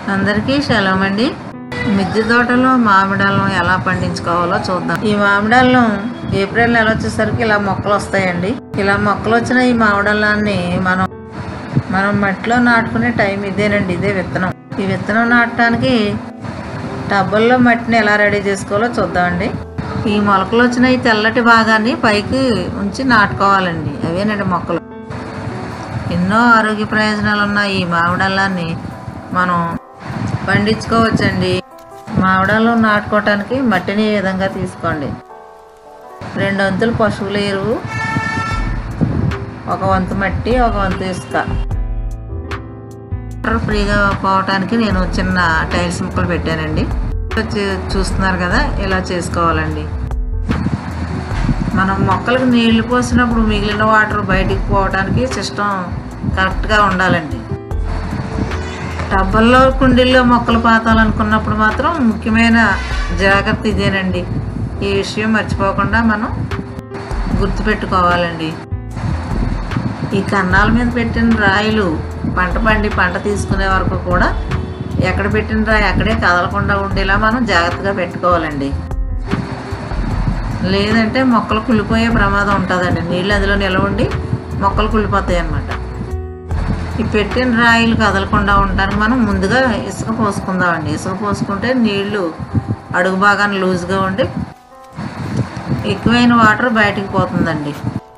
అందరికీ సెలవు అండి మిద్దె తోటలో మామిడాలను ఎలా పండించుకోవాలో చూద్దాం ఈ మామిడాలను ఏప్రిల్ నెల వచ్చేసరికి ఇలా మొక్కలు వస్తాయండి ఇలా మొక్కలు వచ్చిన ఈ మామిడాలని మనం మనం మట్టిలో నాటుకునే టైం ఇదేనండి ఇదే విత్తనం ఈ విత్తనం నాటడానికి టబ్బుల్లో మట్టిని ఎలా రెడీ చేసుకోవాలో చూద్దామండి ఈ మొలకలు వచ్చిన ఈ తెల్లటి భాగాన్ని పైకి ఉంచి నాటుకోవాలండి అవేనండి మొక్కలు ఎన్నో ఆరోగ్య ప్రయోజనాలు ఉన్న ఈ మామిడాలని మనం పండించుకోవచ్చండి మామిడాలు నాటుకోవటానికి మట్టిని ఈ విధంగా తీసుకోండి రెండు వంతులు పశువుల ఎరువు ఒక వంతు మట్టి ఒక వంతు ఇసుక వాటర్ ఫ్రీగా పోవటానికి నేను చిన్న టైల్స్ ముక్కలు పెట్టానండి వచ్చి చూస్తున్నారు కదా ఇలా చేసుకోవాలండి మనం మొక్కలకు నీళ్లు పోసినప్పుడు మిగిలిన వాటర్ బయటికి పోవడానికి సిస్టమ్ కరెక్ట్గా ఉండాలండి టబ్బల్లో కుండీల్లో మొక్కలు పాతాలనుకున్నప్పుడు మాత్రం ముఖ్యమైన జాగ్రత్త ఇదేనండి ఈ విషయం మర్చిపోకుండా మనం గుర్తుపెట్టుకోవాలండి ఈ కన్నాల మీద పెట్టిన రాయిలు పంట పండి పంట తీసుకునే వరకు కూడా ఎక్కడ పెట్టిన రాయి అక్కడే కదలకుండా ఉండేలా మనం జాగ్రత్తగా పెట్టుకోవాలండి లేదంటే మొక్కలు కుళ్ళిపోయే ప్రమాదం ఉంటుందండి నీళ్ళు అందులో నిలవండి మొక్కలు కుళ్ళిపోతాయి అన్నమాట ఈ పెట్టిన రాయిలు కదలకుండా ఉండడానికి మనం ముందుగా ఇసుక పోసుకుందామండి ఇసుక పోసుకుంటే నీళ్లు అడుగు భాగాన్ని లూజ్గా ఉండి ఎక్కువైన వాటర్ బయటికి పోతుందండి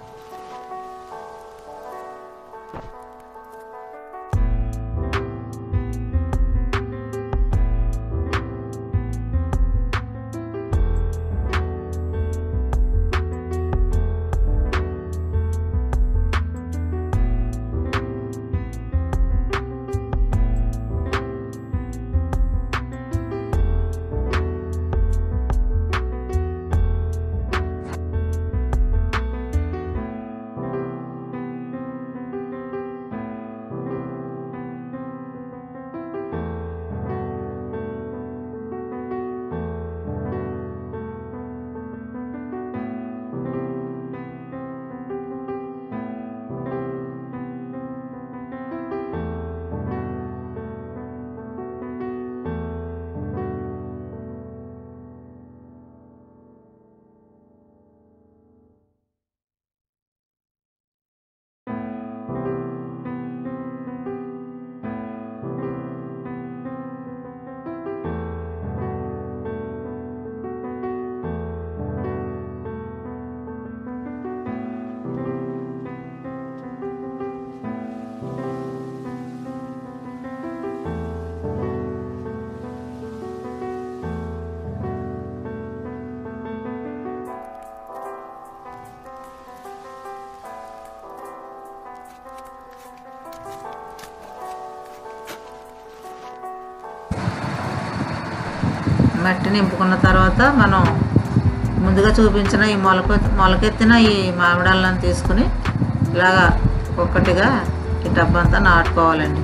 మట్టి నింపుకున్న తర్వాత మనం ముందుగా చూపించిన ఈ మొలక మొలకెత్తిన ఈ మామిడాలను తీసుకుని ఇలాగా ఒక్కటిగా ఈ డబ్బంతా నాటుకోవాలండి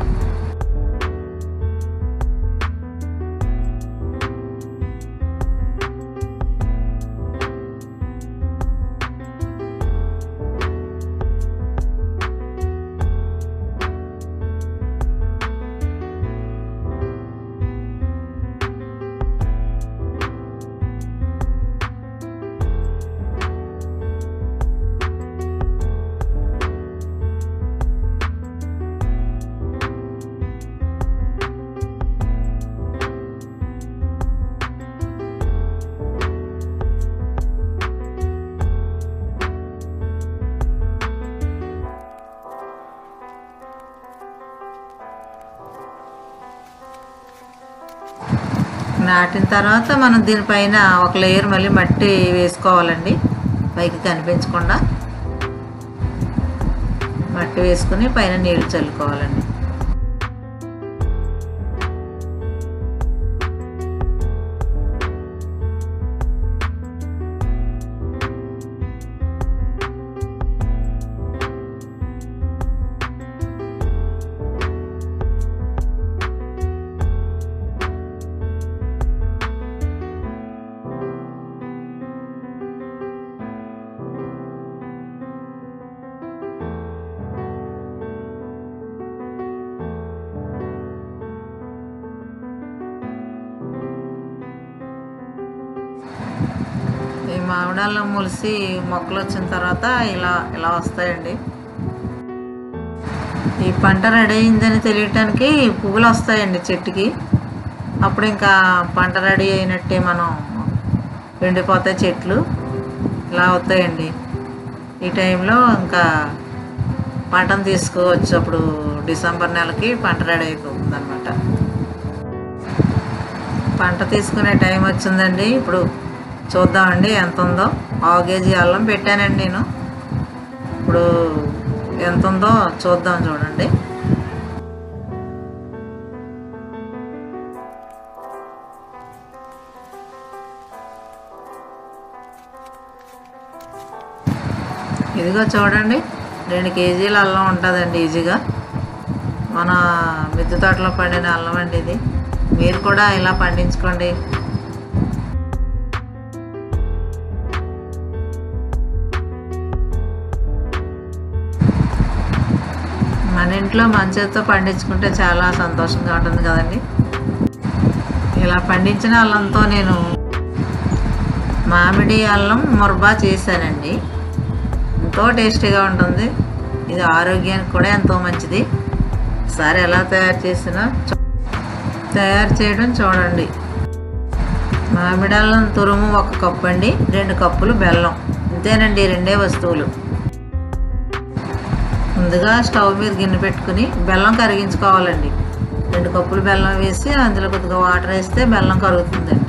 నాటిన తర్వాత మనం దీనిపైన ఒక లేయర్ మళ్ళీ మట్టి వేసుకోవాలండి పైకి కనిపించకుండా మట్టి వేసుకుని పైన నీళ్లు చల్లుకోవాలండి మామిడాల్లో ములిసి మొక్కలు వచ్చిన తర్వాత ఇలా ఇలా వస్తాయండి ఈ పంట రెడీ అయిందని తెలియటానికి పువ్వులు వస్తాయండి చెట్టుకి అప్పుడు ఇంకా పంట రెడీ అయినట్టే మనం ఎండిపోతాయి చెట్లు ఇలా అవుతాయండి ఈ టైంలో ఇంకా పంటను తీసుకోవచ్చు అప్పుడు డిసెంబర్ నెలకి పంట రెడీ అయిపోతుంది అనమాట పంట తీసుకునే టైం వచ్చిందండి ఇప్పుడు చూద్దామండి ఎంత ఉందో పావు కేజీ అల్లం పెట్టానండి నేను ఇప్పుడు ఎంత ఉందో చూద్దాం చూడండి ఇదిగో చూడండి రెండు కేజీల అల్లం ఉంటుందండి ఈజీగా మన మిద్దె తోటలో పండిన అల్లం అండి ఇది మీరు కూడా ఇలా పండించుకోండి మన ఇంట్లో మంచితో పండించుకుంటే చాలా సంతోషంగా ఉంటుంది కదండి ఇలా పండించిన అల్లంతో నేను మామిడి అల్లం మురబా చేశానండి ఎంతో టేస్టీగా ఉంటుంది ఇది ఆరోగ్యానికి కూడా ఎంతో మంచిది ఒకసారి ఎలా తయారు చేసినా చూ- తయారు చేయడం చూడండి మామిడి అల్లం తురుము ఒక కప్పు అండి రెండు కప్పులు బెల్లం ఇంతేనండి ఈ రెండే వస్తువులు ముందుగా స్టవ్ మీద గిన్నె పెట్టుకుని బెల్లం కరిగించుకోవాలండి రెండు కప్పులు బెల్లం వేసి అందులో కొద్దిగా వాటర్ వేస్తే బెల్లం కరుగుతుందండి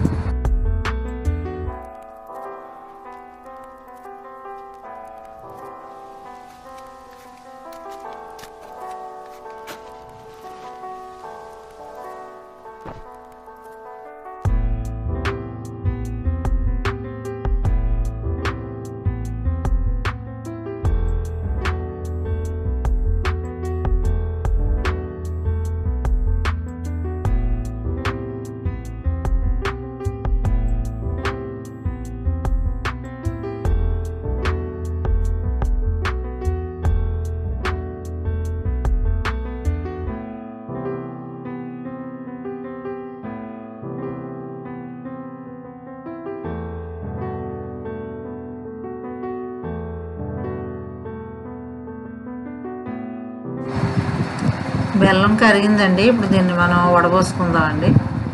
బెల్లం కరిగిందండి ఇప్పుడు దీన్ని మనం వడబోసుకుందామండి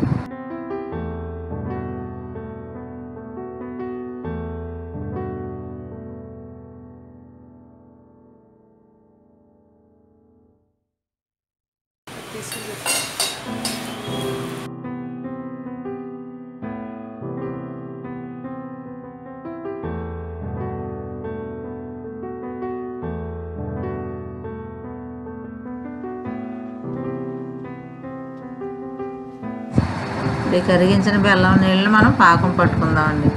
ఈ కరిగించిన బెల్లం నీళ్ళని మనం పాకం పట్టుకుందామండి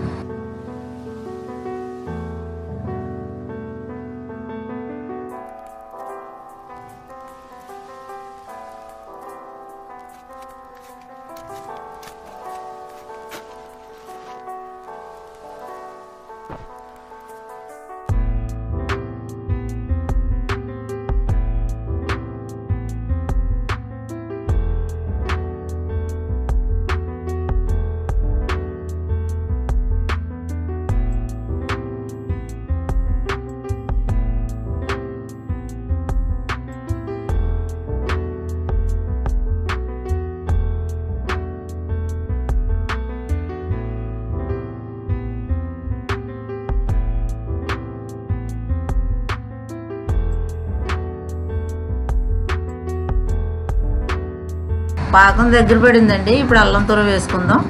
పాకం దగ్గర పడిందండి ఇప్పుడు అల్లం తుర వేసుకుందాం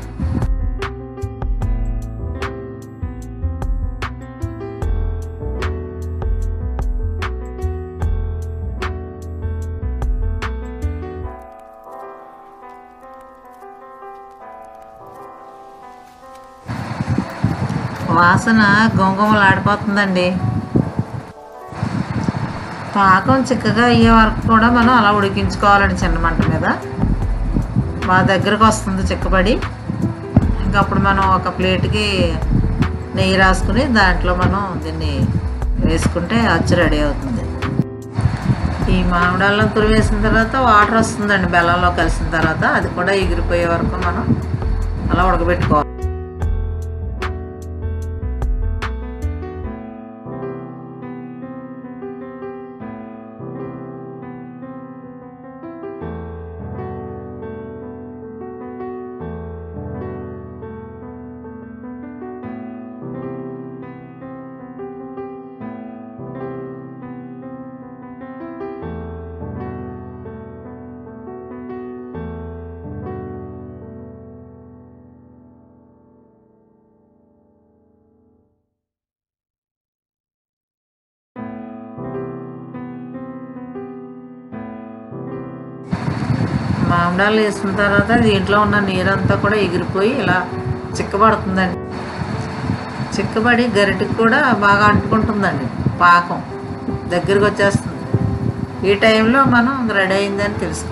వాసన గుమగుమలాడిపోతుందండి పాకం చిక్కగా అయ్యే వరకు కూడా మనం అలా ఉడికించుకోవాలండి చిన్న మంట మీద మా దగ్గరకు వస్తుంది చిక్కబడి ఇంకా అప్పుడు మనం ఒక ప్లేట్కి నెయ్యి రాసుకుని దాంట్లో మనం దీన్ని వేసుకుంటే అచ్చు రెడీ అవుతుంది ఈ మామిడాల్లో తురి వేసిన తర్వాత వాటర్ వస్తుందండి బెల్లంలో కలిసిన తర్వాత అది కూడా ఎగిరిపోయే వరకు మనం అలా ఉడకబెట్టుకోవాలి మామిడాలు వేసిన తర్వాత దీంట్లో ఉన్న నీరంతా కూడా ఎగిరిపోయి ఇలా చిక్కబడుతుందండి చిక్కబడి గరిటికి కూడా బాగా అంటుకుంటుందండి పాకం దగ్గరికి వచ్చేస్తుంది ఈ టైంలో మనం రెడీ అయిందని తెలుసుకో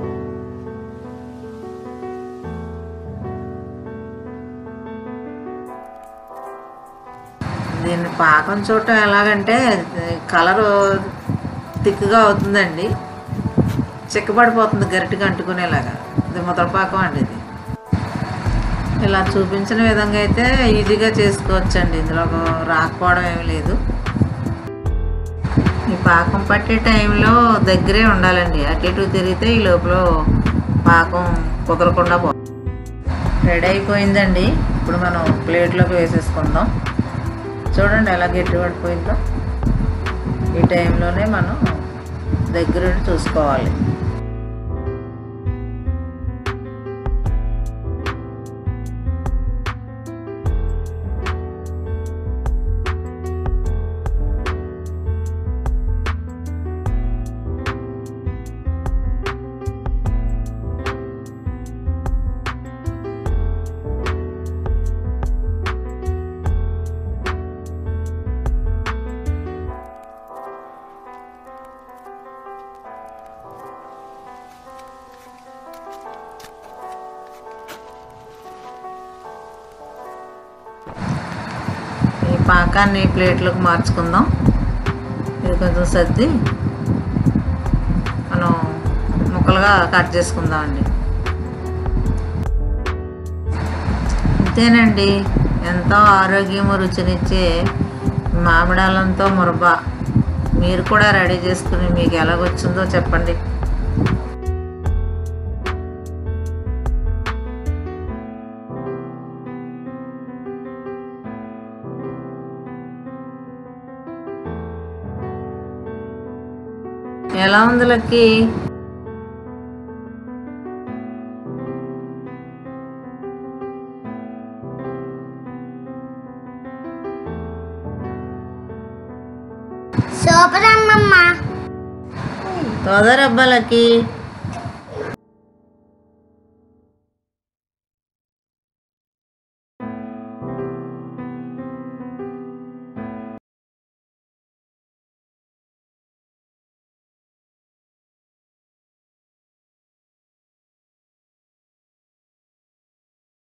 దీన్ని పాకం చూడటం ఎలాగంటే కలరు థిక్గా అవుతుందండి చిక్కబడిపోతుంది గరిటిగా అంటుకునేలాగా ఇది ముద్రపాకం అండి ఇది ఇలా చూపించిన విధంగా అయితే ఈజీగా చేసుకోవచ్చండి ఇందులో రాకపోవడం ఏమీ లేదు ఈ పాకం పట్టే టైంలో దగ్గరే ఉండాలండి అటు ఇటు తిరిగితే ఈ లోపల పాకం కుదరకుండా పో రెడీ అయిపోయిందండి ఇప్పుడు మనం ప్లేట్లోకి వేసేసుకుందాం చూడండి ఎలా గట్టి పడిపోయిందో ఈ టైంలోనే మనం దగ్గరుండి చూసుకోవాలి ఈ పాకాన్ని ప్లేట్లోకి మార్చుకుందాం ఇది కొంచెం సర్ది మనం ముక్కలుగా కట్ చేసుకుందాం అండి అంతేనండి ఎంతో ఆరోగ్యము రుచినిచ్చే మామిడాలంతో మురబా మీరు కూడా రెడీ చేసుకుని మీకు ఎలాగొచ్చిందో చెప్పండి ఎలా ఉంది లక్కి సూపర్ అమ్మమ్మ తోదరబ్బా లక్కి